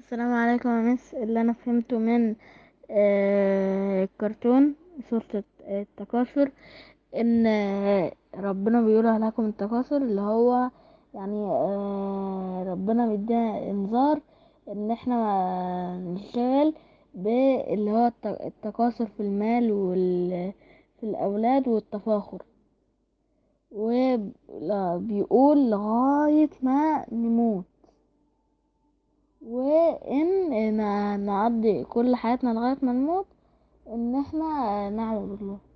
السلام عليكم يا مس اللي انا فهمته من آه، الكرتون سورة التكاثر ان آه، ربنا بيقول لكم التكاثر اللي هو يعني آه، ربنا بيدينا انذار ان احنا ما نشتغل باللي هو الت- التكاثر في المال وال في الاولاد والتفاخر وبيقول لغاية ما نموت وان ن- نقضي كل حياتنا لغاية ما نموت ان احنا نعبد الله